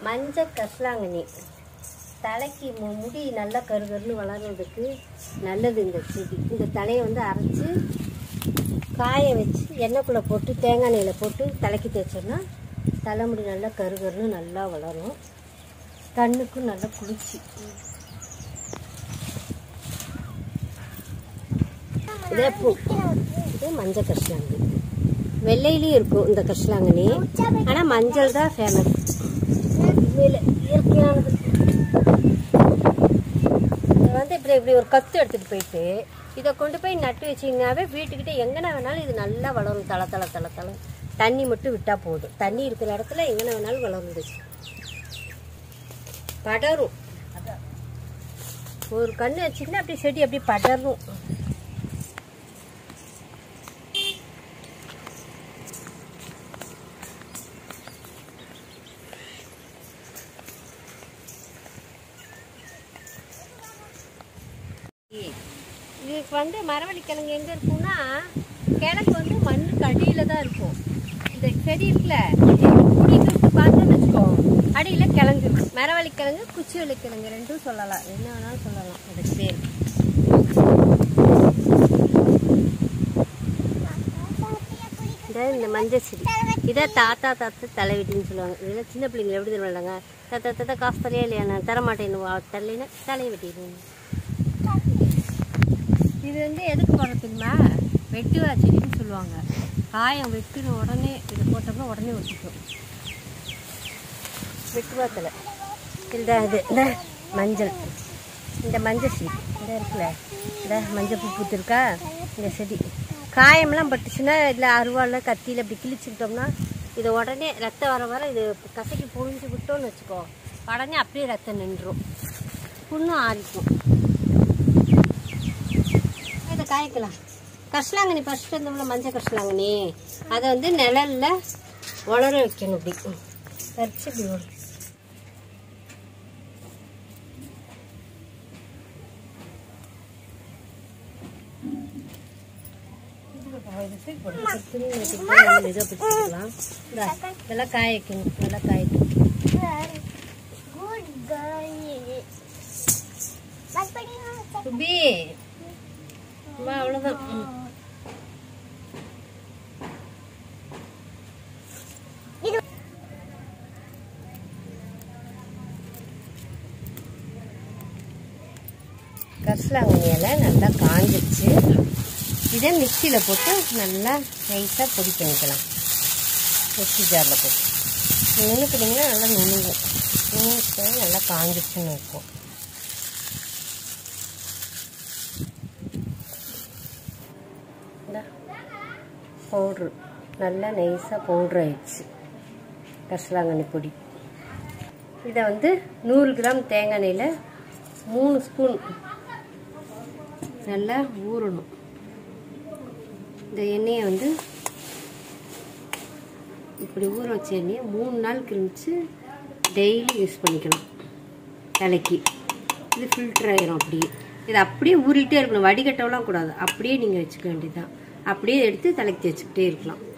மஞ்சள் கசலாங்கண்ணி தலைக்கு மு- முடி நல்லா கருகருன்னு வளர்றதுக்கு நல்லது இந்த செடி இந்த தலையை வந்து அரைச்சி காய வச்சு எண்ணெய்க்குள்ளே போட்டு தேங்காய் எண்ணெயில் போட்டு தலைக்கு தேய்ச்சோம்னா தலைமுடி நல்லா கருகருன்னு நல்லா வளரும் கண்ணுக்கும் நல்லா குளிர்ச்சி இதே பூ இது மஞ்சள் கரிசலாங்கண்ணி வெள்ளையிலையும் இருக்கும் இந்த கரிசலாங்கண்ணி ஆனால் மஞ்சள் தான் ஃபேமஸ் உண்மையில இயற்கையானது இது வந்து இப்படி இப்படி ஒரு கத்து எடுத்துகிட்டு போயிட்டு இதை கொண்டு போய் நட்டு வச்சிங்கனாவே வீட்டுக்கிட்ட எங்கன வேணாலும் இது நல்லா வளரும் தலை தலை தலை தலை தண்ணி மட்டும் விட்டால் போதும் தண்ணி இருக்கிற இடத்துல எங்கன வேணாலும் வளரும் இது படரும் ஒரு கண்ணு வச்சிங்கன்னா அப்படியே செடி அப்படியே படரும் இதுக்கு வந்து மரவள்ளி கிழங்கு எங்கே இருக்கும்னா கிழங்கு வந்து மண்ணுக்கு அடியில் தான் இருக்கும் இந்த செடி இருக்குல்ல குடிக்கு பார்த்தோன்னு வச்சுக்கோ அடியில் கிழங்கு இருக்கும் மரவள்ளி கிழங்கு குச்சிவள்ளி கிழங்கு ரெண்டும் சொல்லலாம் என்ன வேணாலும் சொல்லலாம் அதுக்கு பேர் இந்த இந்த மஞ்சள் செடி இதை தாத்தா தாத்தா தலைவிட்டின்னு சொல்லுவாங்க இதெல்லாம் சின்ன பிள்ளைங்க எப்படி தருவாங்க தாத்தா தாத்தா காசு தரையா இல்லையா நான் தரமாட்டேன்னு தரலைன்னா தலையை வெட்டிடுவேன் இது வந்து எதுக்கு போட தெரியுமா வெட்டுவா செடின்னு சொல்லுவாங்க காயம் வெட்டுன உடனே இது போட்டோம்னா உடனே ஒட்டிக்கும் வெட்டுவா தலை இந்த இது இந்த மஞ்சள் இந்த மஞ்சள் செடி இந்த இருக்குல்ல இந்த மஞ்சள் பூ பூத்துருக்கா இந்த செடி காயம்லாம் பட்டுச்சுன்னா இல்லை அருவாளில் கத்தியில் இப்படி கிழிச்சுக்கிட்டோம்னா இது உடனே ரத்தம் வர வர இது கசக்கி புழிஞ்சு விட்டோம்னு வச்சுக்கோ உடனே அப்படியே ரத்தம் நின்றும் புண்ணும் ஆறிக்கும் இதை காய்க்கலாம் கரிசலாங்கண்ணி ஃபஸ்ட்டு இருந்தோம்ல மஞ்சள் கரிசலாங்கண்ணி அதை வந்து நிழல்ல உலர வைக்கணும் இப்படி பறிச்சு இப்படி வரும் இதெல்லாம் காய வைக்கணும் நல்லா காய வைக்கணும் சுபி வா அவ்வளோதான் ம். கரிசலாங்கண்ணி இலை நல்லா காஞ்சிச்சு இதை மிக்சியில் போட்டு நல்லா நைஸாக பொடி பண்ணிக்கலாம் மிக்சி ஜாரில் போட்டு நுணுக்குனீங்கன்னா நல்லா நுணுங்கும் நுணுக்கு நல்லா காஞ்சிச்சுன்னு இருக்கும் பவுட்ரு நல்லா நைஸாக பவுட்ரு ஆயிடுச்சு கரிசலாங்கண்ணி பொடி இதை வந்து நூறு கிராம் தேங்காய் எண்ணெயில் மூணு ஸ்பூன் நல்லா ஊறணும் இந்த எண்ணெயை வந்து இப்படி ஊற வச்ச எண்ணெயை மூணு நாள் கிழிச்சு டெய்லி யூஸ் பண்ணிக்கணும் தலைக்கு இது ஃபில்டர் ஆயிரும் அப்படியே இது அப்படியே ஊறிட்டே இருக்கணும் வடிகட்டவெல்லாம் கூடாது அப்படியே நீங்கள் வச்சுக்க வேண்டியதுதான் அப்படியே எடுத்து தலைக்கு தேய்ச்சிக்கிட்டே இருக்கலாம்